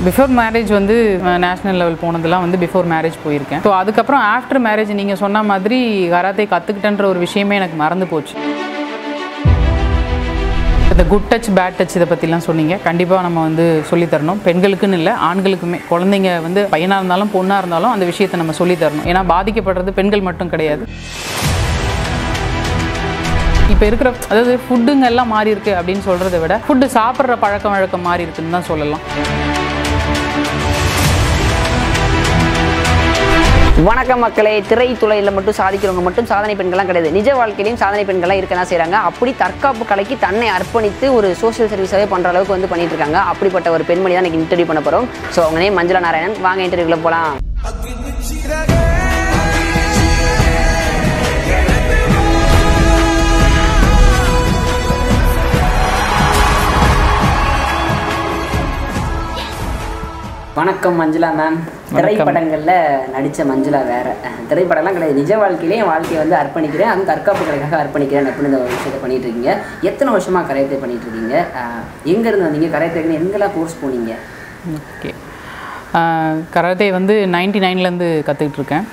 Before marriage வந்து national level போனதெல்லாம் வந்து பிஃபோர் மேரேஜ் போயிருக்கேன் ஸோ அதுக்கப்புறம் ஆஃப்டர் மேரேஜ் நீங்கள் சொன்ன மாதிரி கராத்தே கற்றுக்கிட்டேன்ற ஒரு விஷயமே எனக்கு மறந்து போச்சு இந்த குட் டச் பேட் டச் இதை பற்றிலாம் சொன்னீங்க கண்டிப்பாக நம்ம வந்து சொல்லித் தரணும் பெண்களுக்குன்னு இல்லை ஆண்களுக்குமே குழந்தைங்க வந்து பையனாக இருந்தாலும் பொண்ணாக இருந்தாலும் அந்த விஷயத்தை நம்ம சொல்லித் தரணும் ஏன்னா பாதிக்கப்படுறது பெண்கள் மட்டும் கிடையாது இப்போ இருக்கிற அதாவது ஃபுட்டுங்க எல்லாம் மாறி இருக்கு அப்படின்னு சொல்கிறத விட ஃபுட்டு சாப்பிட்ற பழக்க வழக்கம் மாறி இருக்குன்னு தான் சொல்லலாம் வணக்கம் மக்களே திரைத்துறையில் மட்டும் சாதிக்கிறவங்க மட்டும் சாதனை பெண்கள்லாம் கிடையாது நிஜ வாழ்க்கையிலையும் சாதனை பெண்கள்லாம் இருக்க தான் செய்கிறாங்க அப்படி தற்காப்பு கலைக்கு தன்னை அர்ப்பணித்து ஒரு சோஷியல் சர்வீஸாகவே பண்ணுற அளவுக்கு வந்து பண்ணிட்டு இருக்காங்க அப்படிப்பட்ட ஒரு பெண்மணி தான் இன்னைக்கு இன்டர்வியூ பண்ண போகிறோம் ஸோ அவங்க நேம் மஞ்சளா நாராயணன் வாங்க இன்டர்வியூல போகலாம் வணக்கம் மஞ்சுளா மேம் திரைப்படங்களில் நடித்த மஞ்சுளா வேற திரைப்படம்லாம் கிடையாது நிஜ வாழ்க்கையிலே என் வாழ்க்கையை வந்து அர்ப்பணிக்கிறேன் அதுவும் தற்காப்பு கலைக்காக அர்ப்பணிக்கிறேன் அப்படின்னு இந்த ஒரு விஷயத்தை பண்ணிட்டு இருக்கீங்க எத்தனை வருஷமா கரையத்தை பண்ணிட்டு இருக்கீங்க அஹ், எங்க இருந்து வந்தீங்க கரையத்தைக்குன்னு எங்கெல்லாம் கோர்ஸ் போனீங்க ஓகே கராத்தே வந்து நைன்டி நைன்லேருந்து கற்றுக்கிட்டு இருக்கேன்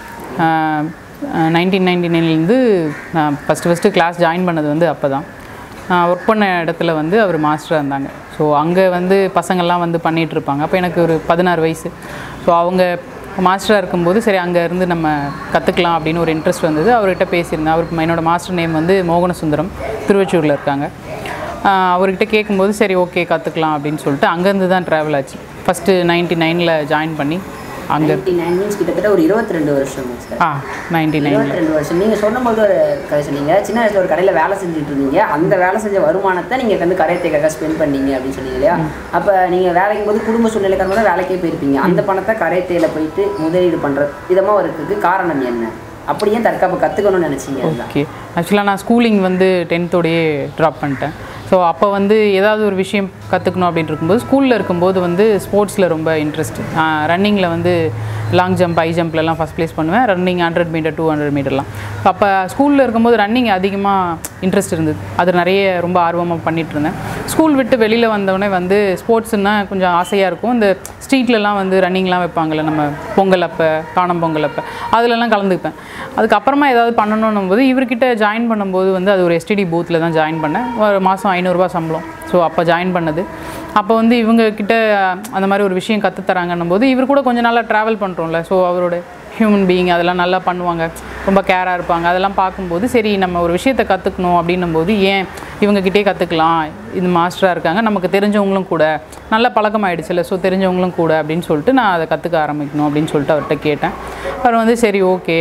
நைன்டீன் நைன்டி நைன்லேருந்து நான் ஃபஸ்ட்டு ஃபஸ்ட்டு கிளாஸ் ஜாயின் பண்ணது வந்து அப்போ தான் நான் ஒர்க் பண்ண இடத்துல வந்து அவர் மாஸ்டராக இருந்தாங்க ஸோ அங்கே வந்து பசங்கள்லாம் வந்து பண்ணிகிட்டு இருப்பாங்க அப்போ எனக்கு ஒரு பதினாறு வயசு ஸோ அவங்க மாஸ்டராக இருக்கும்போது சரி அங்கே இருந்து நம்ம கற்றுக்கலாம் அப்படின்னு ஒரு இன்ட்ரெஸ்ட் வந்தது அவர்கிட்ட பேசியிருந்தேன் அவருக்கு என்னோட மாஸ்டர் நேம் வந்து மோகனசுந்தரம் திருவச்சூரில் இருக்காங்க ஆஹ் அவர்கிட்ட கேட்கும்போது சரி ஓகே கற்றுக்கலாம் அப்படின்னு சொல்லிட்டு அங்கேருந்து தான் ட்ராவல் ஆச்சு ஃபஸ்ட்டு நைன்ட்டி நைனில் ஜாயின் பண்ணி அங்கே நைன்டி நைன் மீன்ஸ் கிட்டத்தட்ட ஒரு இருபத்தி ரெண்டு வருஷம் சார் ஆ நைன்ட்டி நைனில் இருபத்தி ரெண்டு வருஷம் நீங்கள் சொன்னபோது ஒரு கதை சொன்னீங்க சின்ன வயசுல ஒரு கடையில் வேலை செஞ்சுட்டு இருந்தீங்க அந்த வேலை செஞ்ச வருமானத்தை நீங்கள் வந்து கரையத்தைக்காக ஸ்பெண்ட் பண்ணீங்க அப்படின்னு சொன்னீங்க இல்லையா அப்போ நீங்கள் வேலைக்கும் போது குடும்ப சூழ்நிலை காரணமாக வேலைக்கே போயிருப்பீங்க அந்த பணத்தை கரையத்தையில் போயிட்டு முதலீடு பண்ணுற விதமாக இருக்கிறதுக்கு காரணம் என்ன அப்படியே தற்காப்பு கற்றுக்கணும்னு நினச்சிங்க அதுதான் ஓகே ஆக்சுவலாக நான் ஸ்கூலிங் வந்து டென்த்தோடையே ட்ராப் பண்ணிட்டேன் ஸோ அப்போ வந்து ஏதாவது ஒரு விஷயம் கற்றுக்கணும் அப்படின்னு இருக்கும்போது ஸ்கூலில் இருக்கும்போது வந்து ஸ்போர்ட்ஸில் ரொம்ப இன்ட்ரெஸ்ட் ரன்னிங்கில் வந்து லாங் ஜம்ப் ஹை ஜம்ப்லலாம் ஃபஸ்ட் ப்ளேஸ் பண்ணுவேன் running hundred metre two hundred மீட்டர்லாம் அப்போ ஸ்கூலில் இருக்கும்போது ரன்னிங் அதிகமாக இன்ட்ரெஸ்ட் இருந்தது அது நிறைய ரொம்ப ஆர்வமாக பண்ணிட்டு இருந்தேன் ஸ்கூல் விட்டு வெளியில் வந்தோடனே வந்து ஸ்போர்ட்ஸ்னா கொஞ்சம் ஆசையாக இருக்கும் இந்த ஸ்ட்ரீட்லலாம் வந்து ரன்னிங்லாம் வைப்பாங்கள்ல நம்ம பொங்கல் அப்போ காணும் பொங்கல் அப்போ அதுலலாம் கலந்துப்பேன் அதுக்கப்புறமா ஏதாவது பண்ணணும் போது இவர்கிட்ட ஜாயின் பண்ணும்போது வந்து அது ஒரு எஸ்டிடி பூத்தில் தான் ஜாயின் பண்ணேன் ஒரு மாதம் ஐநூறுரூவா சம்பளம் ஸோ அப்போ ஜாயின் பண்ணது அப்போ வந்து இவங்க கிட்ட அந்த மாதிரி ஒரு விஷயம் கற்றுத்தராங்கன்னும் போது இவர் கூட கொஞ்ச நாளாக ட்ராவல் பண்ணுறோம்ல ஸோ அவரோட ஹியூமன் பீயிங் அதெல்லாம் நல்லா பண்ணுவாங்க ரொம்ப கேராக இருப்பாங்க அதெல்லாம் பார்க்கும்போது சரி நம்ம ஒரு விஷயத்தை கற்றுக்கணும் அப்படின்னும் போது ஏன் இவங்ககிட்டே கற்றுக்கலாம் இது மாஸ்டராக இருக்காங்க நமக்கு தெரிஞ்சவங்களும் கூட நல்ல பழக்கமாயிடுச்சுல்ல ஸோ தெரிஞ்சவங்களும் கூட அப்படின்னு சொல்லிட்டு நான் அதை கற்றுக்க ஆரம்பிக்கணும் அப்படின்னு சொல்லிட்டு அவர்கிட்ட கேட்டேன் அவர் வந்து சரி ஓகே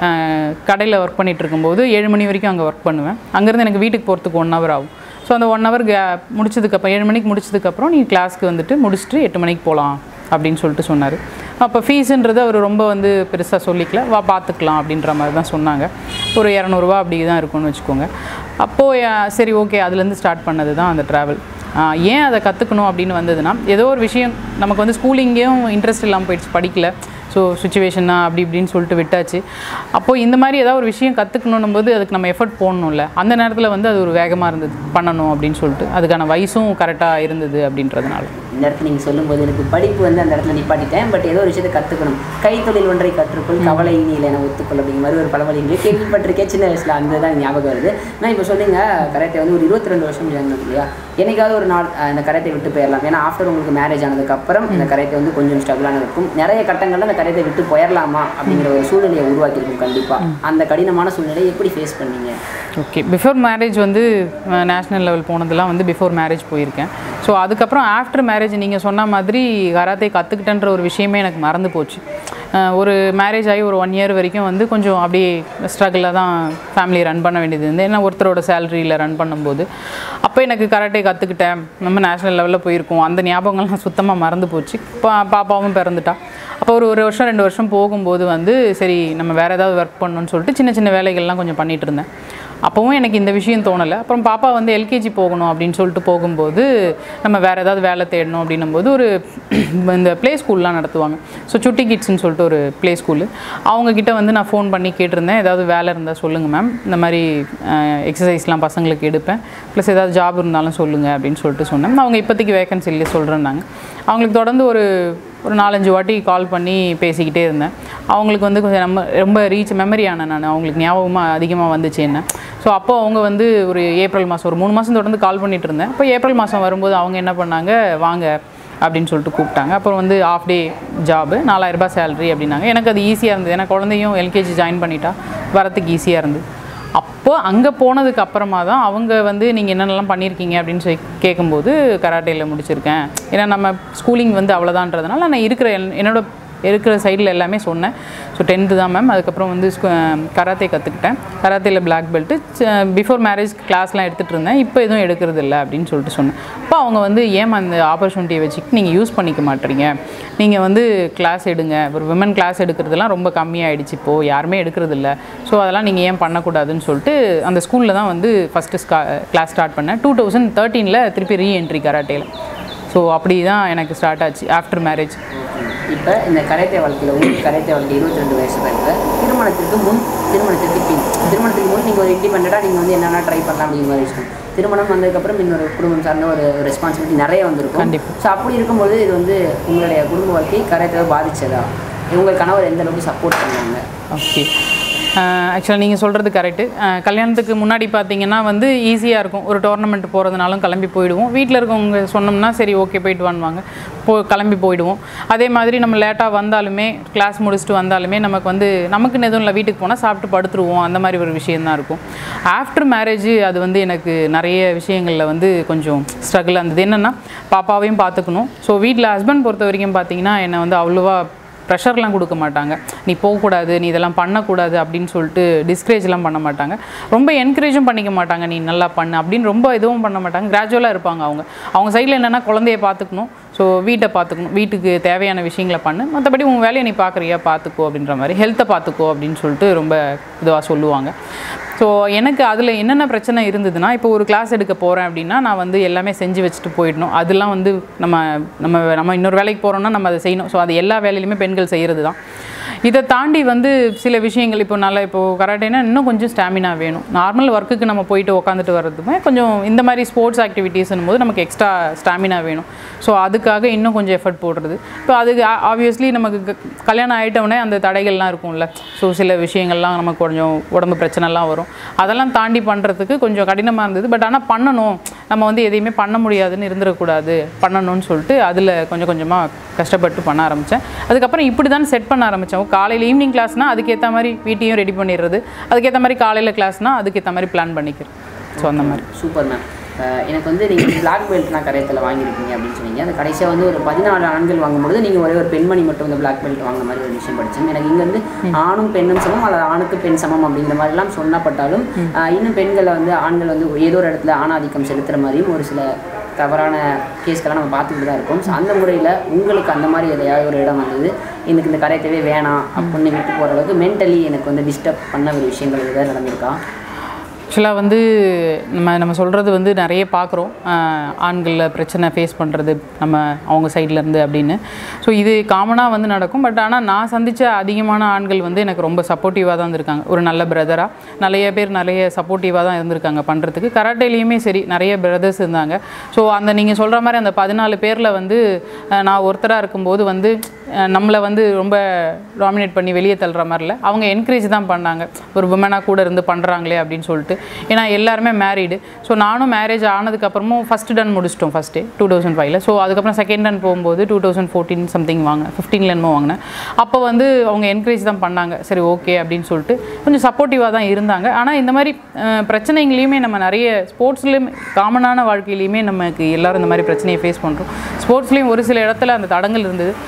கடையில் ஒர்க் பண்ணிட்டு இருக்கும்போது ஏழு மணி வரைக்கும் அங்கே ஒர்க் பண்ணுவேன் அங்கேருந்து எனக்கு வீட்டுக்கு போகிறதுக்கு ஒன் ஹவர் ஆகும் ஸோ அந்த ஒன் ஹவர் கே முடிச்சதுக்கப்புறம் ஏழு மணிக்கு முடிச்சதுக்கப்புறம் நீ கிளாஸ்க்கு வந்துட்டு முடிச்சுட்டு எட்டு மணிக்கு போகலாம் அப்படின்னு சொல்லிட்டு சொன்னார் அப்போ ஃபீஸுன்றது அவர் ரொம்ப வந்து பெருசாக சொல்லிக்கல வா பார்த்துக்கலாம் அப்படின்ற மாதிரி தான் சொன்னாங்க ஒரு இரநூறுவா அப்படி தான் இருக்கும்னு வச்சுக்கோங்க அப்போது அஹ், சரி ஓகே அதுலேருந்து ஸ்டார்ட் பண்ணது தான் அந்த ட்ராவல் ஏன் அதை கற்றுக்கணும் அப்படின்னு வந்ததுன்னா ஏதோ ஒரு விஷயம் நமக்கு வந்து ஸ்கூலிங்கேயும் இன்ட்ரெஸ்ட் இல்லாமல் போயிடுச்சு படிக்கல ஸோ சுச்சுவேஷன் தான் அப்படி இப்படின்னு சொல்லிட்டு விட்டாச்சு அப்போது இந்த மாதிரி ஏதாவது ஒரு விஷயம் கற்றுக்கணும் போது அதுக்கு நம்ம எஃபர்ட் போடணும்ல அந்த நேரத்தில் வந்து அது ஒரு வேகமாக இருந்தது பண்ணணும் அப்படின்னு சொல்லிட்டு அதுக்கான வயசும் கரெக்டாக இருந்தது அப்படின்றதுனால இந்த இடத்துல நீங்கள் சொல்லும்போது எனக்கு படிப்பு வந்து அந்த இடத்துல நிப்பாட்டிட்டேன் பட் ஏதோ ஒரு விஷயத்தை கற்றுக்கணும் கைத்தொழில் ஒன்றை கற்றுக்கொள் கவலை நீல என ஒத்துக்கொள் அப்படிங்கிற மாதிரி ஒரு பழமொழி இருக்கு கேள்விப்பட்டிருக்கேன் சின்ன வயசில் அந்த தான் ஞாபகம் வருது நான் இப்போ சொன்னீங்க கராத்தே வந்து ஒரு இருபத்தி ரெண்டு வருஷம் ஜாயின் இல்லையா என்னைக்காவது ஒரு நாள் அஹ், இந்த கராத்தே விட்டு போயிடலாம் ஏன்னா ஆஃப்டர் உங்களுக்கு மேரேஜ் ஆனதுக்கப்புறம் இந்த கராத்தே வந்து கொஞ்சம் ஸ்ட்ரகிளான இருக்கும் நிறைய கட்டங்களில் அந்த கராத்தே விட்டு போயிடலாமா அப்படிங்கிற ஒரு சூழ்நிலையை உருவாக்கியிருக்கும் கண்டிப்பாக அந்த கடினமான சூழ்நிலையை எப்படி ஃபேஸ் பண்ணீங்க ஓகே பிஃபோர் மேரேஜ் வந்து நேஷ்னல் லெவல் போனதெல்லாம் வந்து பிஃபோர் மேரேஜ் போயிருக்கேன் ஸோ அதுக்கப்புறம் ஆஃப்டர் மேரேஜ் நீங்கள் சொன்ன மாதிரி கராத்தே கற்றுக்கிட்டேன்ற ஒரு விஷயமே எனக்கு மறந்து போச்சு அஹ் ஒரு மேரேஜ் ஆகி ஒரு ஒன் இயர் வரைக்கும் வந்து கொஞ்சம் அப்படியே ஸ்ட்ரகிளில் தான் ஃபேமிலியை ரன் பண்ண வேண்டியது இருந்து ஏன்னா ஒருத்தரோட சேலரியில் ரன் பண்ணும்போது அப்போ எனக்கு கராட்டே கற்றுக்கிட்டேன் நம்ம நேஷ்னல் லெவலில் போயிருக்கோம் அந்த ஞாபகங்கள்லாம் சுத்தமாக மறந்து போச்சு பா பாப்பாவும் பிறந்துட்டா அப்போ ஒரு ஒரு வருஷம் ரெண்டு வருஷம் போகும்போது வந்து சரி நம்ம வேறு ஏதாவது ஒர்க் பண்ணணும்னு சொல்லிட்டு சின்ன சின்ன வேலைகள்லாம் கொஞ்சம் பண்ணிட்டு இருந்தேன் அப்போவும் எனக்கு இந்த விஷயம் தோணலை அப்புறம் பாப்பா வந்து எல்கேஜி போகணும் அப்படின்னு சொல்லிட்டு போகும்போது நம்ம வேறு ஏதாவது வேலை தேடணும் அப்படின்னும் போது ஒரு இந்த ப்ளே ஸ்கூல்லாம் நடத்துவாங்க ஸோ சுட்டி கிட்ஸ்னு சொல்லிட்டு ஒரு ப்ளே ஸ்கூலு அவங்கக்கிட்ட வந்து நான் ஃபோன் பண்ணி கேட்டிருந்தேன் ஏதாவது வேலை இருந்தால் சொல்லுங்கள் மேம் இந்த மாதிரி எக்ஸசைஸ்லாம் பசங்களுக்கு எடுப்பேன் ப்ளஸ் ஏதாவது ஜாப் இருந்தாலும் சொல்லுங்கள் அப்படின்னு சொல்லிட்டு சொன்னேன் அவங்க இப்போதைக்கு வேகன்சி இல்லை சொல்கிறேன்னாங்க அவங்களுக்கு தொடர்ந்து ஒரு ஒரு நாலஞ்சு வாட்டி கால் பண்ணி பேசிக்கிட்டே இருந்தேன் அவங்களுக்கு வந்து கொஞ்சம் நம்ம ரொம்ப ரீச் மெமரி ஆனேன் நான் அவங்களுக்கு ஞாபகமாக அதிகமாக வந்துச்சு என்ன ஸோ அப்போ அவங்க வந்து ஒரு ஏப்ரல் மாதம் ஒரு மூணு மாதம் தொடர்ந்து கால் பண்ணிட்டு இருந்தேன் அப்போ ஏப்ரல் மாதம் வரும்போது அவங்க என்ன பண்ணாங்க வாங்க அப்படின்னு சொல்லிட்டு கூப்பிட்டாங்க அப்புறம் வந்து ஆஃப் டே ஜாபு நாலாயிரரூபா சேலரி அப்படின்னாங்க எனக்கு அது ஈஸியாக இருந்தது ஏன்னா குழந்தையும் எல்கேஜி ஜாயின் பண்ணிட்டா வரத்துக்கு ஈஸியாக இருந்தது அப்போ அங்கே போனதுக்கு அப்புறமா தான் அவங்க வந்து நீங்கள் என்னென்னலாம் பண்ணியிருக்கீங்க அப்படின்னு சொல்லி கேட்கும்போது கராட்டேயில் முடிச்சிருக்கேன் ஏன்னா நம்ம ஸ்கூலிங் வந்து அவ்வளோதான்றதுனால நான் இருக்கிற என்- என்னோட இருக்கிற சைடில் எல்லாமே சொன்னேன் ஸோ டென்த்து தான் மேம் அதுக்கப்புறம் வந்து கராத்தே கற்றுக்கிட்டேன் கராத்தேயில் பிளாக் பெல்ட்டு பிஃபோர் மேரேஜ் கிளாஸ்லாம் எடுத்துகிட்டு இருந்தேன் இப்போ எதுவும் எடுக்கிறது இல்லை அப்படின்னு சொல்லிட்டு சொன்னேன் அப்போ அவங்க வந்து ஏன் அந்த ஆப்பர்ச்சுனிட்டியை வச்சுக்கிட்டு நீங்கள் யூஸ் பண்ணிக்க மாட்டீங்க நீங்கள் வந்து கிளாஸ் எடுங்க ஒரு விமன் கிளாஸ் எடுக்கிறதுலாம் ரொம்ப கம்மியாயிடுச்சு இப்போது யாருமே எடுக்கிறது இல்லை ஸோ அதெல்லாம் நீங்கள் ஏன் பண்ணக்கூடாதுன்னு சொல்லிட்டு அந்த ஸ்கூலில் தான் வந்து ஃபஸ்ட்டு கிளாஸ் ஸ்டார்ட் பண்ணேன் டூ தௌசண்ட் தேர்ட்டீனில் திருப்பி ரீஎன்ட்ரி கராட்டேயில் ஸோ அப்படி தான் எனக்கு ஸ்டார்ட் ஆச்சு ஆஃப்டர் மேரேஜ் இப்போ இந்த கரைத்தே வாழ்க்கையில் உங்களுக்கு கரைத்தே வாழ்க்கை இருபத்தி ரெண்டு வயசு தான் இப்போ திருமணத்திற்கு முன் திருமணத்திற்கு பின் திருமணத்துக்கு முன் நீங்கள் ஒரு இண்டிபெண்ட்டாக நீங்கள் வந்து என்னென்ன ட்ரை பண்ணலாம் அப்படிங்கிற மாதிரி விஷயம் திருமணம் வந்ததுக்கப்புறம் இன்னொரு குடும்பம் சார்ந்த ஒரு ரெஸ்பான்சிபிலிட்டி நிறைய வந்திருக்கும் கண்டிப்பா. ஸோ அப்படி இருக்கும்போது இது வந்து உங்களுடைய குடும்ப வாழ்க்கை கரைத்தை பாதிச்சதா உங்கள் கணவர் எந்த அளவுக்கு சப்போர்ட் பண்ணுவாங்க ஓகே ஆக்சுவலாக நீங்கள் சொல்கிறது கரெக்டு கல்யாணத்துக்கு முன்னாடி பார்த்தீங்கன்னா வந்து ஈஸியாக இருக்கும் ஒரு டோர்னமெண்ட் போகிறதுனாலும் கிளம்பி போயிடுவோம் வீட்டில் இருக்கவங்க சொன்னோம்னா சரி ஓகே போயிட்டு வாங்குவாங்க போ கிளம்பி போயிடுவோம் அதே மாதிரி நம்ம லேட்டாக வந்தாலுமே கிளாஸ் முடிச்சுட்டு வந்தாலுமே நமக்கு வந்து நமக்குன்னு எதுவும் இல்லை வீட்டுக்கு போனால் சாப்பிட்டு படுத்துருவோம் அந்த மாதிரி ஒரு விஷயந்தான் இருக்கும் ஆஃப்டர் மேரேஜ் அது வந்து எனக்கு நிறைய விஷயங்களில் வந்து கொஞ்சம் ஸ்ட்ரகிள் இருந்தது என்னென்னா பாப்பாவையும் பார்த்துக்கணும் ஸோ வீட்டில் ஹஸ்பண்ட் பொறுத்த வரைக்கும் பார்த்தீங்கன்னா என்னை வந்து அவ்வளோவா ப்ரெஷர்லாம் கொடுக்க மாட்டாங்க நீ போகக்கூடாது நீ இதெல்லாம் பண்ணக்கூடாது அப்படின்னு சொல்லிட்டு டிஸ்கரேஜ்லாம் பண்ண மாட்டாங்க ரொம்ப என்கரேஜும் பண்ணிக்க மாட்டாங்க நீ நல்லா பண்ணு அப்படின்னு ரொம்ப இதுவும் பண்ண மாட்டாங்க கிராஜுவலாக இருப்பாங்க அவங்க அவங்க சைடில் என்னென்னா குழந்தைய பார்த்துக்கணும் ஸோ வீட்டை பார்த்துக்கணும் வீட்டுக்கு தேவையான விஷயங்களை பண்ணு மற்றபடி உன் வேலையை நீ பார்க்குறியா பார்த்துக்கோ அப்படின்ற மாதிரி ஹெல்த்தை பார்த்துக்கோ அப்படின்னு சொல்லிட்டு ரொம்ப இதுவாக சொல்லுவாங்க ஸோ எனக்கு அதில் என்னென்ன பிரச்சனை இருந்ததுன்னா இப்போ ஒரு கிளாஸ் எடுக்க போகிறேன் அப்படின்னா நான் வந்து எல்லாமே செஞ்சு வச்சுட்டு போயிடணும் அதெல்லாம் வந்து நம்ம நம்ம நம்ம இன்னொரு வேலைக்கு போகிறோம்னா நம்ம அதை செய்யணும் ஸோ அது எல்லா வேலையிலுமே பெண்கள் செய்கிறது தான் இதை தாண்டி வந்து சில விஷயங்கள் இப்போ நல்லா இப்போ கராட்டேனா இன்னும் கொஞ்சம் ஸ்டாமினா வேணும் நார்மல் ஒர்க்குக்கு நம்ம போயிட்டு உட்காந்துட்டு வர்றதுமே கொஞ்சம் இந்த மாதிரி ஸ்போர்ட்ஸ் ஆக்டிவிட்டீஸ்னும் போது நமக்கு எக்ஸ்ட்ரா ஸ்டாமினா வேணும் ஸோ அதுக்காக இன்னும் கொஞ்சம் எஃபர்ட் போடுறது இப்போ அதுக்கு ஆப்வியஸ்லி நமக்கு க- கல்யாணம் ஆகிட்டோடனே அந்த தடைகள்லாம் இருக்கும்ல ஸோ சில விஷயங்கள்லாம் நமக்கு கொஞ்சம் உடம்பு பிரச்சனைலாம் வரும் அதெல்லாம் தாண்டி பண்ணுறதுக்கு கொஞ்சம் கடினமாக இருந்தது பட் ஆனால் பண்ணணும் நம்ம வந்து எதையுமே பண்ண முடியாதுன்னு இருந்துடக்கூடாது பண்ணணும்னு சொல்லிட்டு அதில் கொஞ்சம் கொஞ்சமாக கஷ்டப்பட்டு பண்ண ஆரம்பித்தேன் அதுக்கப்புறம் இப்படி தான் செட் பண்ண ஆரம்பித்தோம் காலையில் ஈவினிங் கிளாஸ்னால் அதுக்கேற்ற மாதிரி வீட்டையும் ரெடி பண்ணிடுறது அதுக்கேற்ற மாதிரி காலையில் கிளாஸ்னால் அதுக்கேற்ற மாதிரி பிளான் பண்ணிக்கிறேன் ஸோ அந்த மாதிரி சூப்பர் மேம் எனக்கு வந்து நீங்கள் பிளாக் பெல்ட்லாம் கரையத்தில் வாங்கியிருக்கீங்க அப்படின்னு சொன்னீங்க அந்த கடைசியாக வந்து ஒரு பதினாலு ஆண்கள் வாங்கும்பொழுது நீங்கள் ஒரே ஒரு பெண்மணி மட்டும் இந்த பிளாக் பெல்ட் வாங்கின மாதிரி ஒரு விஷயம் படிச்சேன் எனக்கு இங்கே வந்து ஆணும் பெண்ணும் சமம் அல்லது ஆணுக்கு பெண் சமம் அப்படிங்கிற மாதிரிலாம் சொன்னப்பட்டாலும் ஆஹ் இன்னும் பெண்களை வந்து ஆண்கள் வந்து ஏதோ ஒரு இடத்துல ஆணாதிக்கம் செலுத்துகிற மாதிரியும் ஒரு சில தவறான கேஸ்க்கெல்லாம் நம்ம பார்த்துக்கிட்டு தான் இருக்கோம் ஸோ அந்த முறையில் உங்களுக்கு அந்த மாதிரி எதையாவது ஒரு இடம் வந்தது எனக்கு இந்த கரையத்தவே வேணாம் அப்படின்னு விட்டு போகிற அளவுக்கு மென்டலி எனக்கு வந்து டிஸ்டர்ப் பண்ண ஒரு விஷயங்கள் ஏதாவது நடந்திருக்கா ஆக்சுவலாக வந்து நம்ம நம்ம சொல்கிறது வந்து நிறைய பார்க்குறோம் ஆண்களில் பிரச்சனை ஃபேஸ் பண்ணுறது நம்ம அவங்க சைட்லேருந்து அப்படின்னு ஸோ இது காமனாக வந்து நடக்கும் பட் ஆனால் நான் சந்தித்த அதிகமான ஆண்கள் வந்து எனக்கு ரொம்ப சப்போர்ட்டிவாக தான் இருந்திருக்காங்க ஒரு நல்ல பிரதராக நிறைய பேர் நிறைய சப்போர்ட்டிவாக தான் இருந்திருக்காங்க பண்ணுறதுக்கு கராட்டேலேயுமே சரி நிறைய பிரதர்ஸ் இருந்தாங்க ஸோ அந்த நீங்கள் சொல்கிற மாதிரி அந்த பதினாலு பேரில் வந்து அஹ், நான் ஒருத்தராக இருக்கும்போது வந்து அஹ், நம்மளை வந்து ரொம்ப டாமினேட் பண்ணி வெளியே தள்ளுற மாதிரி இல்லை அவங்க என்கரேஜ் தான் பண்ணாங்க ஒரு உமனாக கூட இருந்து பண்ணுறாங்களே அப்படின்னு சொல்லிட்டு ஏன்னா எல்லாருமே மேரீடு ஸோ நானும் மேரேஜ் ஆனதுக்கப்புறமும் ஃபஸ்ட்டு டன் முடிச்சிட்டோம் ஃபஸ்ட்டு டூ தௌசண்ட் ஃபைவ்ல ஸோ அதுக்கப்புறம் செகண்ட் டன் போகும்போது டூ தௌசண்ட் ஃபோர்டீன் சம்திங் வாங்கினேன் ஃபிஃப்டீனில் என்னமோ வாங்கினேன் அப்போ வந்து அவங்க என்கரேஜ் தான் பண்ணாங்க சரி ஓகே அப்படின்னு சொல்லிட்டு கொஞ்சம் சப்போர்ட்டிவாக தான் இருந்தாங்க ஆனால் இந்த மாதிரி அஹ், பிரச்சனைகளையுமே நம்ம நிறைய ஸ்போர்ட்ஸ்லேயும் காமனான வாழ்க்கையிலையுமே நமக்கு எல்லாரும் இந்த மாதிரி பிரச்சனையை ஃபேஸ் பண்ணுறோம் ஸ்போர்ட்ஸ்லேயும் ஒரு சில இடத்துல அந்த தடங்கள் இருந்தது ஸோ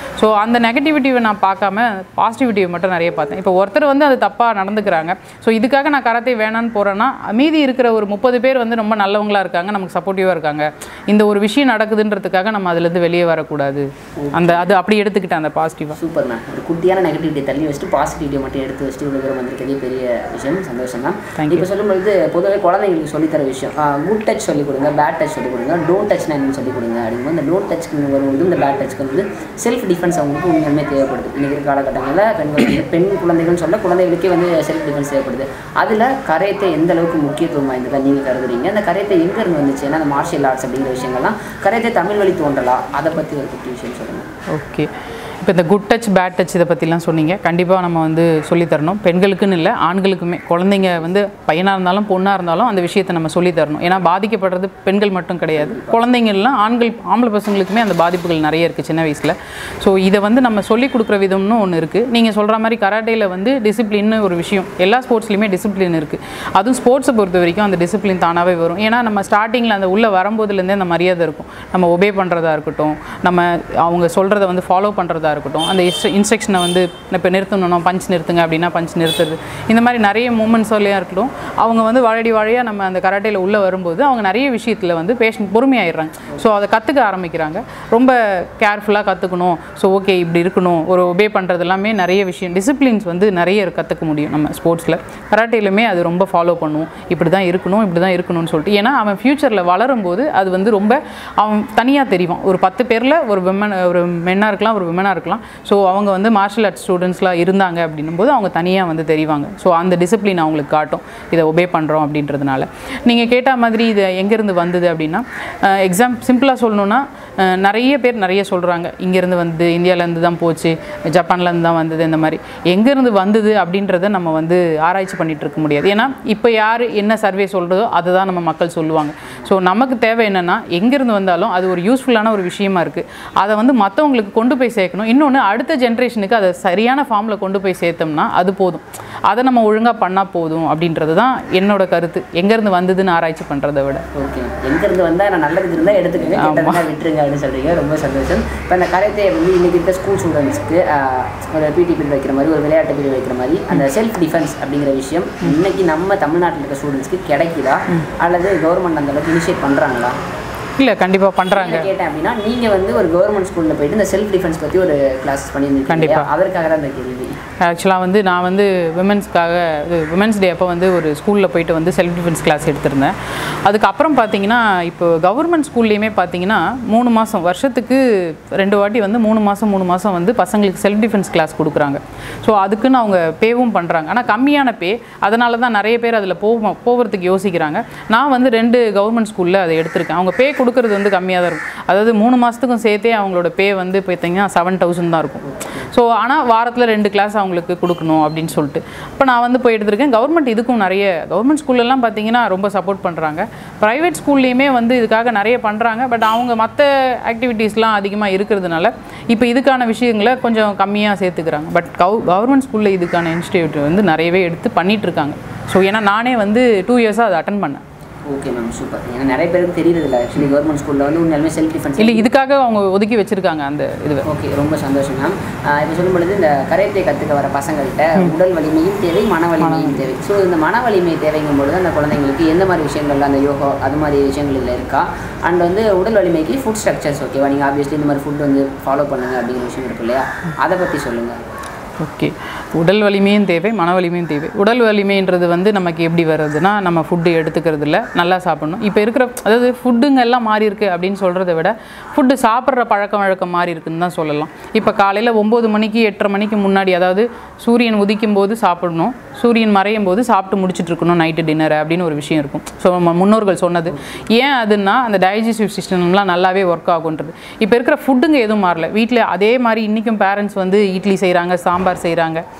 அந்த நெகட்டிவிட்டியை நான் பார்க்காம பாசிட்டிவிட்டியை மட்டும் நிறைய பார்த்தேன் இப்போ ஒருத்தர் வந்து அது தப்பாக நடந்துக்கிறாங்க ஸோ இதுக்காக நான் கராத்தே வேணான்னு போகிறேன்னா மீதி இருக்கிற ஒரு முப்பது பேர் வந்து ரொம்ப நல்லவங்களா இருக்காங்க நமக்கு சப்போர்ட்டிவாக இருக்காங்க இந்த ஒரு விஷயம் நடக்குதுன்றதுக்காக நம்ம அதுலேருந்து வெளியே வரக்கூடாது அந்த அது அப்படி எடுத்துக்கிட்டேன் அந்த பாசிட்டிவாக சூப்பர் மேம் ஒரு குட்டியான நெகட்டிவிட்டி தள்ளி வச்சுட்டு பாசிட்டிவிட்டியை மட்டும் எடுத்து வச்சுட்டு இவ்வளோ தூரம் வந்திருக்கதே பெரிய விஷயம் சந்தோஷம் தான் Thank இப்போ சொல்லும்பொழுது பொதுவாக குழந்தைங்களுக்கு சொல்லித்தர விஷயம் குட் டச் சொல்லிக் கொடுங்க பேட் டச் சொல்லிக் கொடுங்க டோன்ட் டச்னா என்னன்னு சொல்லிக் கொடுங்க அப்படிங்கும்போது இந்த டோன்ட் டச்க்கு வரும்போது இந்த பேட் டச்க்கு வந்து செல்ஃப் டிஃபென்ஸ் அவங்களுக்கு உண்மையுமே தேவைப்படுது இன்றைக்கி இருக்க காலகட்டங்களில் பெண்கள் வந்து பெண் குழந்தைகள்னு சொல்ல குழந்தைகளுக்கே வந்து செல்ஃப் டிஃபென்ஸ் தேவைப்படுது அதில் கரையத்தை எந்த அளவுக்கு முக்கியத்துவம் வாய்ந்ததா நீங்கள் கருதுறீங்க அந்த கரையத்தை எங்கேருந்து வந்துச்சு ஏன்னா அந்த மார்ஷியல் ஆர்ட்ஸ் அப்படிங்கிற விஷயங்கள்லாம் கரையத்தை தமிழ் வழி தோன்றலா அதை பற்றி ஒரு குட்டி விஷயம் சொல்லுங்கள் ஓகே இப்போ இந்த குட் டச் பேட் டச் இதை பற்றிலாம் சொன்னீங்க கண்டிப்பாக நம்ம வந்து சொல்லித் தரணும் பெண்களுக்குன்னு இல்லை ஆண்களுக்குமே குழந்தைங்க வந்து பையனாக இருந்தாலும் பொண்ணாக இருந்தாலும் அந்த விஷயத்தை நம்ம சொல்லித் தரணும் ஏன்னா பாதிக்கப்படுறது பெண்கள் மட்டும் கிடையாது குழந்தைங்கள்லாம் ஆண்கள் ஆம்பளை பசங்களுக்குமே அந்த பாதிப்புகள் நிறைய இருக்குது சின்ன வயசில் ஸோ இதை வந்து நம்ம சொல்லிக் கொடுக்குற விதம்னு ஒன்று இருக்குது நீங்கள் சொல்கிற மாதிரி கராட்டேயில் வந்து டிசிப்ளின்னு ஒரு விஷயம் எல்லா ஸ்போர்ட்ஸ்லையுமே டிசிப்ளின் இருக்குது அதுவும் ஸ்போர்ட்ஸை பொறுத்த வரைக்கும் அந்த டிசிப்ளின் தானாகவே வரும் ஏன்னா நம்ம ஸ்டார்டிங்கில் அந்த உள்ளே வரும்போதுலேருந்தே அந்த மரியாதை இருக்கும் நம்ம ஒபே பண்ணுறதா இருக்கட்டும் நம்ம அவங்க சொல்கிறத வந்து ஃபாலோ பண்ணுறதா இருக்கட்டும் அந்த இன்ஸ்ட்ரக்ஷனை வந்து இப்போ நிறுத்தணும் பஞ்ச் நிறுத்துங்க அப்படின்னா பஞ்ச் நிறுத்துறது இந்த மாதிரி நிறைய மூமெண்ட்ஸ்லையும் இருக்கட்டும் அவங்க வந்து வாழடி வாழையாக நம்ம அந்த கராட்டேயில் உள்ளே வரும்போது அவங்க நிறைய விஷயத்தில் வந்து பேஷன் பொறுமையாயிடுறாங்க ஸோ அதை கற்றுக்க ஆரம்பிக்கிறாங்க ரொம்ப கேர்ஃபுல்லாக கற்றுக்கணும் ஸோ ஓகே இப்படி இருக்கணும் ஒரு ஒபே பண்ணுறது எல்லாமே நிறைய விஷயம் டிசிப்ளின்ஸ் வந்து நிறைய கற்றுக்க முடியும் நம்ம ஸ்போர்ட்ஸில் கராட்டேலுமே அது ரொம்ப ஃபாலோ பண்ணுவோம் இப்படி தான் இருக்கணும் இப்படி தான் இருக்கணும்னு சொல்லிட்டு ஏன்னா அவன் ஃப்யூச்சரில் வளரும்போது அது வந்து ரொம்ப அவன் தனியாக தெரியும் ஒரு பத்து பேரில் ஒரு விமன் ஒரு மென்னாக இருக்கலாம் ஒரு விமனாக இருக்கலாம் ஸோ அவங்க வந்து மார்ஷல் ஆர்ட்ஸ் ஸ்டூடெண்ட்ஸ்லாம் இருந்தாங்க அப்படின்னும் போது அவங்க தனியாக வந்து தெரிவாங்க ஸோ அந்த டிசிப்ளின் அவங்களுக்கு காட்டும் இதை ஒபே பண்ணுறோம் அப்படின்றதுனால நீங்கள் கேட்ட மாதிரி இது எங்கேருந்து வந்தது அப்படின்னா எக்ஸாம் சிம்பிளாக சொல்லணுன்னா அஹ், நிறைய பேர் நிறைய சொல்கிறாங்க இங்கேருந்து வந்து இந்தியாவிலேருந்து தான் போச்சு ஜப்பான்லேருந்து தான் வந்தது இந்த மாதிரி எங்கேருந்து வந்தது அப்படின்றத நம்ம வந்து ஆராய்ச்சி பண்ணிட்டு இருக்க முடியாது ஏன்னா இப்போ யார் என்ன சர்வே சொல்கிறதோ அதை தான் நம்ம மக்கள் சொல்லுவாங்க ஸோ நமக்கு தேவை என்னென்னா எங்கேருந்து வந்தாலும் அது ஒரு யூஸ்ஃபுல்லான ஒரு விஷயமா இருக்குது அதை வந்து மற்றவங்களுக்கு கொண்டு போய் சேர்க்கணும் இன்னொன்று அடுத்த ஜென்ரேஷனுக்கு அதை சரியான ஃபார்மில் கொண்டு போய் சேர்த்தோம்னா அது போதும் அதை நம்ம ஒழுங்காக பண்ணால் போதும் அப்படின்றது தான் என்னோட கருத்து எங்கேருந்து வந்ததுன்னு ஆராய்ச்சி பண்ணுறதை விட ஓகே எங்கேருந்து வந்தால் நான் நல்லது இருந்தால் எடுத்துக்கங்க கெட்டதுனா விட்டுருங்க அப்படின்னு சொல்கிறீங்க ரொம்ப சந்தோஷம் இப்போ அந்த கரைத்தை வந்து இன்றைக்கி இருக்க ஸ்கூல் ஸ்டூடெண்ட்ஸ்க்கு ஒரு பிடி பீரியட் வைக்கிற மாதிரி ஒரு விளையாட்டு பீரியட் வைக்கிற மாதிரி அந்த செல்ஃப் டிஃபென்ஸ் அப்படிங்கிற விஷயம் இன்னைக்கு நம்ம தமிழ்நாட்டில் இருக்க ஸ்டூடெண்ட்ஸ்க்கு கிடைக்குதா அல்லது கவர்மெண்ட் அந்த அளவுக்கு இனிஷியேட் பண்ணுறாங்களா இல்லை கண்டிப்பாக பண்ணுறாங்க என்ன கேட்டேன் அப்படின்னா நீங்கள் வந்து ஒரு கவர்மெண்ட் ஸ்கூலில் போயிட்டு இந்த செல்ஃப் டிஃபென்ஸ் பற்றி ஒரு கிளாஸ் பண்ணியிருந்தீங்க கண்டிப்பா. இல்லையா? அதற்காக தான் இந்த கேள்வி ஆக்சுவலாக வந்து நான் வந்து விமென்ஸ்க்காக விமென்ஸ் டே அப்போ வந்து ஒரு ஸ்கூலில் போயிட்டு வந்து செல்ஃப் டிஃபென்ஸ் கிளாஸ் எடுத்திருந்தேன் அதுக்கப்புறம் பார்த்தீங்கன்னா இப்போ கவர்மெண்ட் ஸ்கூல்லையுமே பார்த்தீங்கன்னா மூணு மாதம் வருஷத்துக்கு ரெண்டு வாட்டி வந்து மூணு மாதம் மூணு மாதம் வந்து பசங்களுக்கு செல்ஃப் டிஃபென்ஸ் கிளாஸ் கொடுக்குறாங்க ஸோ அதுக்குன்னு அவங்க பேவும் பண்ணுறாங்க ஆனால் கம்மியான பே அதனால தான் நிறைய பேர் அதில் போக போகிறதுக்கு யோசிக்கிறாங்க நான் வந்து ரெண்டு கவர்மெண்ட் ஸ்கூலில் அதை எடுத்திருக்கேன் அவங்க பே கொடுக்கறது வந்து கம்மியாக தான் இருக்கும் அதாவது மூணு மாதத்துக்கும் சேர்த்தே அவங்களோட பே வந்து பார்த்தீங்கன்னா செவன் தௌசண்ட் தான் இருக்கும் ஸோ ஆனால் வாரத்தில் ரெண்டு கிளாஸ் அவங்களுக்கு கொடுக்கணும் அப்படின்னு சொல்லிட்டு இப்போ நான் வந்து போய் எடுத்திருக்கேன் கவர்மெண்ட் இதுக்கும் நிறைய கவர்மெண்ட் ஸ்கூல்லலாம் பார்த்தீங்கன்னா ரொம்ப சப்போர்ட் பண்ணுறாங்க ப்ரைவேட் ஸ்கூல்லையுமே வந்து இதுக்காக நிறைய பண்ணுறாங்க பட் அவங்க மற்ற ஆக்டிவிட்டீஸ்லாம் அதிகமாக இருக்கிறதுனால இப்போ இதுக்கான விஷயங்களை கொஞ்சம் கம்மியாக சேர்த்துக்கிறாங்க பட் கவு கவர்மெண்ட் ஸ்கூலில் இதுக்கான இன்ஸ்டியூட் வந்து நிறையவே எடுத்து பண்ணிட்டு இருக்காங்க ஸோ ஏன்னா நானே வந்து டூ இயர்ஸாக அதை அட்டன் பண்ணேன் ஓகே மேம் சூப்பர் ஏன்னா நிறைய பேருக்கு தெரியறது இல்லை ஆக்சுவலி கவர்மெண்ட் ஸ்கூலில் வந்து உண்மையாலுமே செல்ஃப் டிஃபென்ஸ் இல்லை இதுக்காக அவங்க ஒதுக்கி வச்சுருக்காங்க அந்த இதுவை ஓகே ரொம்ப சந்தோஷம் மேம் இப்போ சொல்லும் பொழுது இந்த கரையத்தை கற்றுக்க வர பசங்கள்கிட்ட உடல் வலிமையும் தேவை மன வலிமையும் தேவை ஸோ இந்த மன வலிமை தேவைங்கும் பொழுது அந்த குழந்தைங்களுக்கு எந்த மாதிரி விஷயங்கள்ல அந்த யோகா அது மாதிரி விஷயங்கள் இதில் இருக்கா அண்ட் வந்து உடல் வலிமைக்கு ஃபுட் ஸ்ட்ரக்சர்ஸ் ஓகேவா நீங்கள் ஆப்வியஸ்லி இந்த மாதிரி ஃபுட் வந்து ஃபாலோ பண்ணுங்க அப்படிங்கிற விஷயம் இருக்கு இல்லையா அதை பற்றி சொல்லுங்கள் ஓகே உடல் வலிமையும் தேவை மன வலிமையும் தேவை உடல் வலிமைன்றது வந்து நமக்கு எப்படி வருதுன்னா நம்ம ஃபுட்டு எடுத்துக்கிறது இல்ல நல்லா சாப்பிடணும் இப்போ இருக்கிற அதாவது ஃபுட்டுங்க எல்லாம் மாறி இருக்கு அப்படின்னு சொல்கிறத விட ஃபுட்டு சாப்பிட்ற பழக்கம் வழக்கம் மாறி இருக்குன்னு தான் சொல்லலாம் இப்போ காலையில் ஒம்பது மணிக்கு எட்டரை மணிக்கு முன்னாடி அதாவது சூரியன் உதிக்கும் போது சாப்பிடணும் சூரியன் மறையும் போது சாப்பிட்டு முடிச்சிட்டு இருக்கணும் நைட்டு டின்னர் அப்படின்னு ஒரு விஷயம் இருக்கும் ஸோ நம்ம முன்னோர்கள் சொன்னது ஏன் அதுன்னா அந்த டைஜஸ்டிவ் சிஸ்டம்லாம் நல்லாவே ஒர்க் ஆகுன்றது இப்போ இருக்கிற ஃபுட்டுங்க எதுவும் மாறல வீட்டில் அதே மாதிரி இன்றைக்கும் பேரண்ட்ஸ் வந்து இட்லி செய்கிறாங்க சாம்பார் செய்கிறாங்க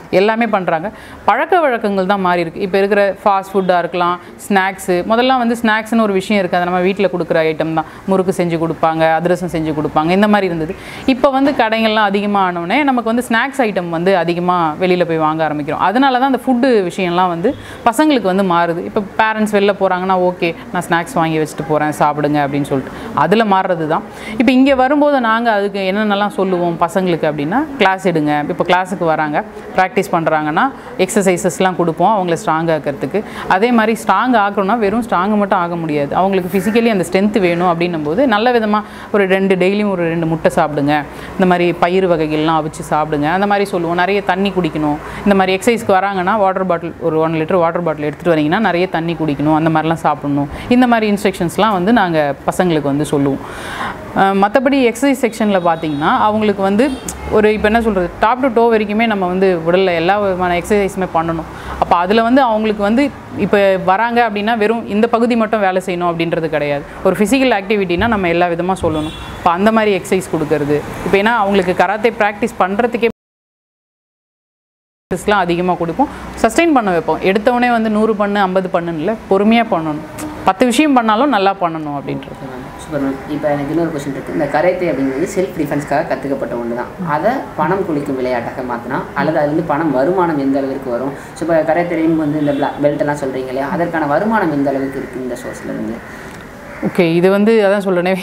எல்லாமே பண்ணுறாங்க பழக்க வழக்கங்கள் தான் மாறி இருக்கு இப்போ இருக்கிற ஃபாஸ்ட் ஃபுட்டாக இருக்கலாம் ஸ்நாக்ஸு முதல்லாம் வந்து ஸ்நாக்ஸ்னு ஒரு விஷயம் இருக்குது அது நம்ம வீட்டில் கொடுக்குற ஐட்டம் தான் முறுக்கு செஞ்சு கொடுப்பாங்க அதிரசம் செஞ்சு கொடுப்பாங்க இந்த மாதிரி இருந்தது இப்போ வந்து கடைகள்லாம் அதிகமாக ஆனோடனே நமக்கு வந்து ஸ்நாக்ஸ் ஐட்டம் வந்து அதிகமாக வெளியில் போய் வாங்க ஆரம்பிக்கிறோம் அதனால தான் அந்த ஃபுட்டு விஷயம்லாம் வந்து பசங்களுக்கு வந்து மாறுது இப்போ பேரண்ட்ஸ் வெளில போகிறாங்கன்னா ஓகே நான் ஸ்நாக்ஸ் வாங்கி வச்சுட்டு போகிறேன் சாப்பிடுங்க அப்படின்னு சொல்லிட்டு அதில் மாறுறது தான் இப்போ இங்கே வரும்போது நாங்கள் அதுக்கு என்னென்னலாம் சொல்லுவோம் பசங்களுக்கு அப்படின்னா கிளாஸ் எடுங்க இப்போ கிளாஸுக்கு வராங்க ப்ராக்டிஸ் பண்ணுறாங்கன்னா எக்ஸசைசஸ்லாம் கொடுப்போம் அவங்கள ஸ்ட்ராங் ஆக்கிறதுக்கு அதே மாதிரி ஸ்ட்ராங் ஆக்கணும்னா வெறும் ஸ்ட்ராங் மட்டும் ஆக முடியாது அவங்களுக்கு ஃபிசிக்கலி அந்த ஸ்ட்ரென்த் வேணும் அப்படின்னும் போது நல்ல விதமாக ஒரு ரெண்டு டெய்லியும் ஒரு ரெண்டு முட்டை சாப்பிடுங்க இந்த மாதிரி பயிர் வகைகள்லாம் அவிச்சு சாப்பிடுங்க அந்த மாதிரி சொல்லுவோம் நிறைய தண்ணி குடிக்கணும் இந்த மாதிரி எக்ஸசைஸ்க்கு வராங்கன்னா வாட்டர் பாட்டில் ஒரு ஒன் லிட்டர் வாட்டர் பாட்டில் எடுத்துகிட்டு வரீங்கன்னா நிறைய தண்ணி குடிக்கணும் அந்த மாதிரிலாம் சாப்பிடணும் இந்த மாதிரி இன்ஸ்ட்ரக்ஷன்ஸ்லாம் வந்து நாங்கள் பசங்களுக்கு வந்து சொல்லுவோம் மற்றபடி எக்ஸசைஸ் செக்ஷனில் பார்த்தீங்கன்னா அவங்களுக்கு வந்து ஒரு இப்போ என்ன சொல்கிறது டாப் டு டோ வரைக்குமே நம்ம வந்து உடலில் எல்லா விதமான எக்ஸசைஸுமே பண்ணணும் அப்போ அதில் வந்து அவங்களுக்கு வந்து இப்போ வராங்க அப்படின்னா வெறும் இந்த பகுதி மட்டும் வேலை செய்யணும் அப்படின்றது கிடையாது ஒரு ஃபிசிக்கல் ஆக்டிவிட்டினா நம்ம எல்லா விதமாக சொல்லணும் இப்போ அந்த மாதிரி எக்ஸசைஸ் கொடுக்கறது இப்போ ஏன்னா அவங்களுக்கு கராத்தே ப்ராக்டிஸ் பண்ணுறதுக்கே எக்ஸசைஸ்லாம் அதிகமாக கொடுப்போம் சஸ்டெயின் பண்ண வைப்போம் எடுத்தவொடனே வந்து நூறு பண்ணு ஐம்பது பண்ணுன்னு இல்லை பொறுமையாக பண்ணணும் பத்து விஷயம் பண்ணாலும் நல்லா பண்ணணும் அப்படின்றது சூப்பர் மேம் இப்போ எனக்கு இன்னொரு கொஸ்டின் இருக்குது இந்த கரைத்தை அப்படிங்கிறது செல்ஃப் டிஃபென்ஸ்க்காக கற்றுக்கப்பட்ட ஒன்று தான் அதை பணம் குளிக்கும் விளையாட்டாக மாற்றினா அல்லது அதுலேருந்து பணம் வருமானம் எந்த அளவிற்கு வரும் ஸோ இப்போ கரைத்திரையும் வந்து இந்த பெல்ட் எல்லாம் சொல்கிறீங்க இல்லையா அதற்கான வருமானம் எந்த அளவுக்கு இருக்குது இந்த சோர்ஸ்ல இருந்து ஓகே இது வந்து அதான் சொல்கிறேனே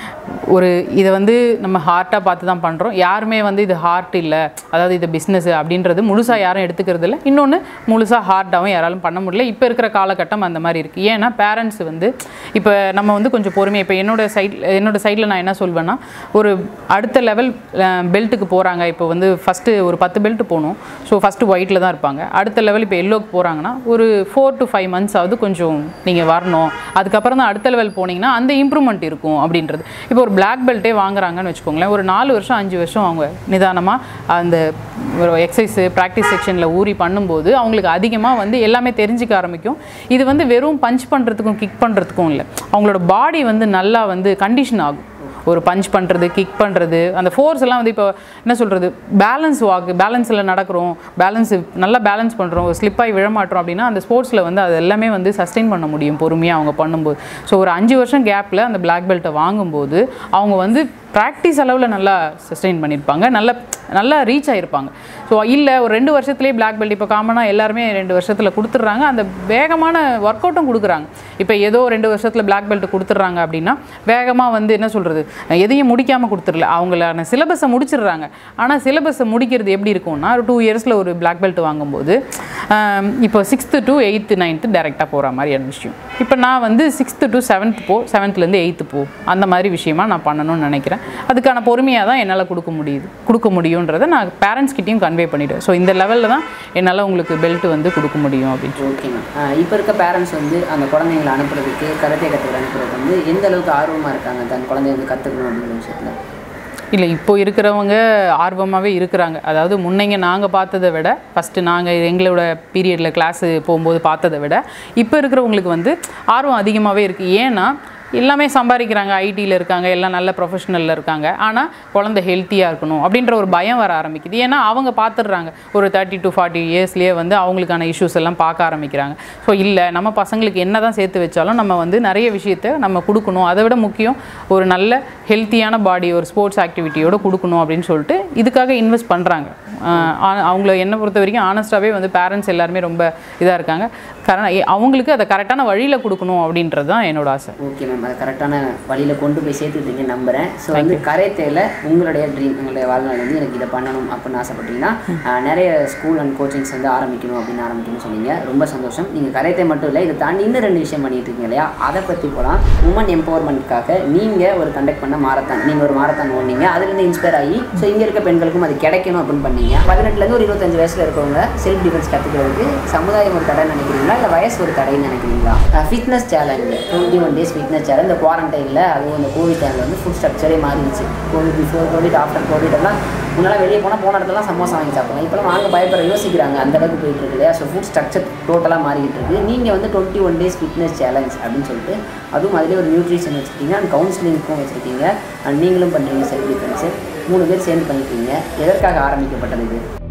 ஒரு இதை வந்து நம்ம ஹார்ட்டாக பார்த்து தான் பண்ணுறோம் யாருமே வந்து இது ஹார்ட் இல்லை அதாவது இது பிஸ்னஸ் அப்படின்றது முழுசாக யாரும் எடுத்துக்கிறது இல்லை இன்னொன்று முழுசாக ஹார்ட்டாகவும் யாராலும் பண்ண முடியல இப்போ இருக்கிற காலகட்டம் அந்த மாதிரி இருக்குது ஏன்னா பேரண்ட்ஸ் வந்து இப்போ நம்ம வந்து கொஞ்சம் பொறுமை இப்போ என்னோட சைட் என்னோட சைடில் நான் என்ன சொல்வேன்னா ஒரு அடுத்த லெவல் பெல்ட்டுக்கு போகிறாங்க இப்போ வந்து ஃபஸ்ட்டு ஒரு பத்து பெல்ட் போகணும் ஸோ ஃபஸ்ட்டு ஒயிட்டில் தான் இருப்பாங்க அடுத்த லெவல் இப்போ எல்லோக்கு போகிறாங்கன்னா ஒரு ஃபோர் டு ஃபைவ் மந்த்ஸ் ஆகுது கொஞ்சம் நீங்கள் வரணும் அதுக்கப்புறம் தான் அடுத்த லெவல் போனீங்கன்னா அந்த இம்ப்ரூவ்மெண்ட் இருக்கும் அப்படின்றது இப்போ ஒரு பிளாக் பெல்ட்டே வாங்குறாங்கன்னு வச்சுக்கோங்களேன் ஒரு நாலு வருஷம் அஞ்சு வருஷம் அவங்க நிதானமாக அந்த ஒரு எக்ஸசைஸு ப்ராக்டிஸ் செக்ஷனில் ஊறி பண்ணும்போது அவங்களுக்கு அதிகமாக வந்து எல்லாமே தெரிஞ்சுக்க ஆரம்பிக்கும் இது வந்து வெறும் பஞ்ச் பண்ணுறதுக்கும் கிக் பண்ணுறதுக்கும் இல்லை அவங்களோட பாடி வந்து நல்லா வந்து கண்டிஷன் ஆகும் ஒரு பஞ்ச் பண்ணுறது கிக் பண்ணுறது அந்த ஃபோர்ஸ் எல்லாம் வந்து இப்போ என்ன சொல்கிறது பேலன்ஸ் வாக் பேலன்ஸில் நடக்கிறோம் பேலன்ஸ் நல்லா பேலன்ஸ் பண்ணுறோம் ஸ்லிப்பாகி விழமாட்டோம் அப்படின்னா அந்த ஸ்போர்ட்ஸில் வந்து அது எல்லாமே வந்து சஸ்டெயின் பண்ண முடியும் பொறுமையாக அவங்க பண்ணும்போது ஸோ ஒரு அஞ்சு வருஷம் கேப்பில் அந்த பிளாக் பெல்ட்டை வாங்கும்போது அவங்க வந்து ப்ராக்டிஸ் அளவில் நல்லா சஸ்டெயின் பண்ணியிருப்பாங்க நல்ல நல்லா ரீச் ஆகிருப்பாங்க ஸோ இல்லை ஒரு ரெண்டு வருஷத்துலேயே பிளாக் பெல்ட் இப்போ காமனாக எல்லாருமே ரெண்டு வருஷத்தில் கொடுத்துட்றாங்க அந்த வேகமான ஒர்க் அவுட்டும் கொடுக்குறாங்க இப்போ ஏதோ ரெண்டு வருஷத்தில் பிளாக் பெல்ட் கொடுத்துட்றாங்க அப்படின்னா வேகமாக வந்து என்ன சொல்கிறது எதையும் முடிக்காமல் கொடுத்துடல அவங்களான சிலபஸை முடிச்சிடுறாங்க ஆனால் சிலபஸை முடிக்கிறது எப்படி இருக்கும்னா ஒரு டூ இயர்ஸில் ஒரு பிளாக் பெல்ட் வாங்கும்போது ஆம், இப்போ சிக்ஸ்த்து டு எயித்து நைன்த்து டேரெக்டாக போகிற மாதிரியான விஷயம் இப்போ நான் வந்து சிக்ஸ்த்து டு செவன்த் போ செவன்த்லேருந்து எயித்து போ அந்த மாதிரி விஷயமா நான் பண்ணணும்னு நினைக்கிறேன் அதுக்கான பொறுமையாக தான் என்னால் கொடுக்க முடியுது கொடுக்க முடியுன்றதை நான் பேரண்ட்ஸ் கிட்டேயும் கன்வே பண்ணிவிடுவேன் ஸோ இந்த லெவலில் தான் என்னால் உங்களுக்கு பெல்ட் வந்து கொடுக்க முடியும் அப்படின்னு ஓகே மேம் இப்போ இருக்க பேரண்ட்ஸ் வந்து அந்த குழந்தைங்களை அனுப்புறதுக்கு கராத்தே கற்றுக்கிற அனுப்புறதுக்கு வந்து எந்த அளவுக்கு ஆர்வமாக இருக்காங்க தன் குழந்தைய வந்து கற்றுக்கணும் அப்படிங்கிற விஷயத்தில் இல்லை இப்போ இருக்கிறவங்க ஆர்வமாகவே இருக்கிறாங்க அதாவது முன்னைங்க நாங்கள் பார்த்ததை விட ஃபஸ்ட்டு நாங்கள் எங்களோட பீரியடில் கிளாஸு போகும்போது பார்த்ததை விட இப்போ இருக்கிறவங்களுக்கு வந்து ஆர்வம் அதிகமாகவே இருக்குது ஏன்னா எல்லாமே சம்பாதிக்கிறாங்க ஐடியில் இருக்காங்க எல்லாம் நல்ல ப்ரொஃபஷனலில் இருக்காங்க ஆனால் குழந்தை ஹெல்த்தியாக இருக்கணும் அப்படின்ற ஒரு பயம் வர ஆரம்பிக்குது ஏன்னா அவங்க பார்த்துடுறாங்க ஒரு தேர்ட்டி டு ஃபார்ட்டி இயர்ஸ்லேயே வந்து அவங்களுக்கான இஷ்யூஸ் எல்லாம் பார்க்க ஆரம்பிக்கிறாங்க ஸோ இல்லை நம்ம பசங்களுக்கு என்ன தான் சேர்த்து வச்சாலும் நம்ம வந்து நிறைய விஷயத்த நம்ம கொடுக்கணும் அதை விட முக்கியம் ஒரு நல்ல ஹெல்த்தியான பாடி ஒரு ஸ்போர்ட்ஸ் ஆக்டிவிட்டியோட கொடுக்கணும் அப்படின்னு சொல்லிட்டு இதுக்காக இன்வெஸ்ட் பண்ணுறாங்க அவங்கள என்னை பொறுத்த வரைக்கும் ஆனஸ்ட்டாகவே வந்து பேரண்ட்ஸ் எல்லாருமே ரொம்ப இதாக இருக்காங்க காரணம் ஏ- அவங்களுக்கு அதை கரெக்டான வழியில் கொடுக்கணும் அப்படின்றது தான் என்னோட ஆசை ஓகே மேம் அதை கரெக்டான வழியில் கொண்டு போய் சேர்த்துட்டீங்க நம்புகிறேன் ஸோ வந்து கரைத்தையில் உங்களுடைய ட்ரீம் உங்களுடைய வாழ்நாள் வந்து எனக்கு இதை பண்ணணும் அப்படின்னு ஆசைப்பட்டீங்கன்னா ஆஹ், நிறைய ஸ்கூல் அண்ட் கோச்சிங்ஸ் வந்து ஆரம்பிக்கணும் அப்படின்னு ஆரம்பிக்கணும்னு சொன்னீங்க ரொம்ப சந்தோஷம் நீங்கள் கரைத்தை மட்டும் இல்லை இதை தாண்டி இன்னும் ரெண்டு விஷயம் பண்ணிட்டு இருக்கீங்க இல்லையா அதை பற்றி போகலாம் உமன் எம்பவர்மெண்ட்காக நீங்கள் ஒரு கண்டக்ட் பண்ண மாரத்தான் நீங்கள் ஒரு மாரத்தான் ஓடுனீங்க அதுலேருந்து இன்ஸ்பயர் ஆகி ஸோ இங்கே இருக்க பெண்களுக்கும் அது கிடைக்கணும் அப்படின்னு பண்ணீங்க பதினெட்டுலேருந்து ஒரு இருபத்தஞ்சு வயசில் இருக்கவங்க செல்ஃப் டிஃபென்ஸ் கற்றுக்கிறதுக்கு சமுதாயம் ஒரு தடைன்னு நினைக்கிறீங்களா இல்லை வயசு ஒரு தடைன்னு நினைக்கிறீங்களா fitness challenge twenty one days fitness challenge இந்த குவாரண்டைனில் அதுவும் இந்த கோவிட் டைமில் வந்து ஃபுட் ஸ்ட்ரக்சரே மாறிடுச்சு covid before covid after covid எல்லாம் முன்னால் வெளியே போனால் போன இடத்துலாம் சமோசா வாங்கி சாப்பிடலாம் இப்போலாம் வாங்க பயப்பட யோசிக்கிறாங்க அந்த அளவுக்கு போயிட்டு இருக்கு இல்லையா ஸோ ஃபுட் ஸ்ட்ரக்சர் டோட்டலாக மாறிக்கிட்டு இருக்கு நீங்கள் வந்து twenty one days fitness challenge அப்படின்னு சொல்லிட்டு அதுவும் அதிலே ஒரு நியூட்ரிஷன் வச்சுருக்கீங்க அண்ட் கவுன்சிலிங்க்கும் வச்சுருக்கீங்க அண்ட் நீங்களும் பண்ணுறீங்க செல்ஃப் டிஃபென்ஸு மூணு பேர் சேர்ந்து பண்ணிருக்கீங்க எதற்காக ஆரம்பிக்கப்பட்டது இது